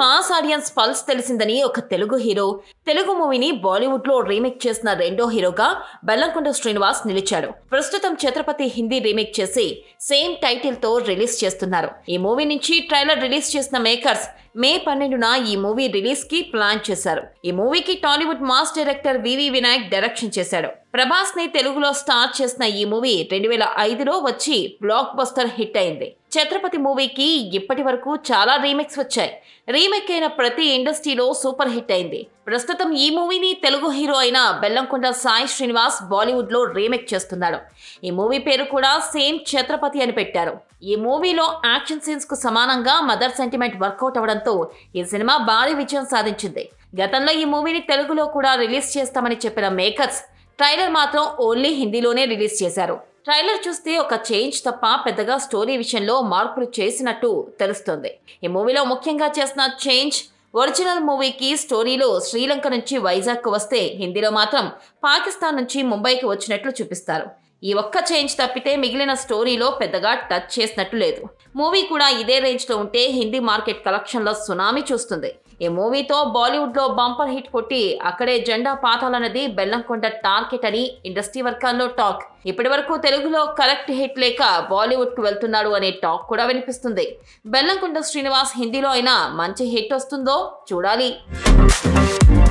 mass audience pulse తెలిసిందని ఒక Telugu hero Telugu మూవీని బాలీవుడ్ లో రీమేక్ చేసిన రెండో హీరోగా బెల్లంకొండ శ్రీనివాస్ నిలిచాడు ప్రస్తుతం ఛత్రపతి హిందీ రీమేక్ చేసి సేమ్ టైటిల్ తో రిలీజ్ చేస్తున్నారు ఈ మూవీ నుంచి ట్రైలర్ రిలీజ్ చేసిన మేకర్స్ మే పన్నెండున ఈ మూవీ రిలీజ్ కి ప్లాన్ చేశారు ఈ మూవీకి Tollywood mass director VV Vinayak direction చేశాడు ప్రభాస్ ని తెలుగులో స్టార్ట్ చేసిన ఈ మూవీ రెండు వేల ఐదులో వచ్చి బ్లాక్ బస్టర్ హిట్ అయింది ఛత్రపతి మూవీకి ఇప్పటి వరకు చాలా రీమేక్స్ వచ్చాయి రీమేక్ అయిన ప్రతి ఇండస్ట్రీలో సూపర్ హిట్ అయింది ప్రస్తుతం ఈ మూవీని తెలుగు హీరో అయిన బెల్లంకొండ సాయి శ్రీనివాస్ బాలీవుడ్ లో రీమేక్ చేస్తున్నాడు ఈ మూవీ పేరు కూడా సేమ్ ఛత్రపతి అని పెట్టారు ఈ మూవీలో యాక్షన్ సీన్స్ కు సమానంగా మదర్ సెంటిమెంట్ వర్కౌట్ అవడంతో ఈ సినిమా భారీ విజయం సాధించింది గతంలో ఈ మూవీని తెలుగులో కూడా రిలీజ్ చేస్తామని చెప్పిన మేకర్స్ ట్రైలర్ మాత్రం ఓన్లీ హిందీలోనే రిలీజ్ చేశారు ట్రైలర్ చూస్తే ఒక చేంజ్ తప్ప పెద్దగా స్టోరీ విషయంలో మార్పులు చేసినట్టు తెలుస్తుంది ఈ మూవీలో ముఖ్యంగా చేసిన చేంజ్ ఒరిజినల్ మూవీకి స్టోరీలో శ్రీలంక నుంచి వైజాగ్కు వస్తే హిందీలో మాత్రం పాకిస్తాన్ నుంచి ముంబైకి వచ్చినట్లు చూపిస్తారు ఈ ఒక్క చేంజ్ తప్పితే మిగిలిన స్టోరీలో పెద్దగా టచ్ చేసినట్టు లేదు మూవీ కూడా ఇదే రేంజ్లో ఉంటే హిందీ మార్కెట్ కలెక్షన్లో సునామీ చూస్తుంది ఈ మూవీతో బాలీవుడ్లో బంపర్ హిట్ కొట్టి అక్కడే జెండా పాతాలన్నది బెల్లంకొండ టార్గెట్ అని ఇండస్ట్రీ వర్గాల్లో టాక్ ఇప్పటి వరకు తెలుగులో కరెక్ట్ హిట్ లేక బాలీవుడ్కు వెళ్తున్నాడు అనే టాక్ కూడా వినిపిస్తుంది బెల్లంకొండ శ్రీనివాస్ హిందీలో అయినా మంచి హిట్ వస్తుందో చూడాలి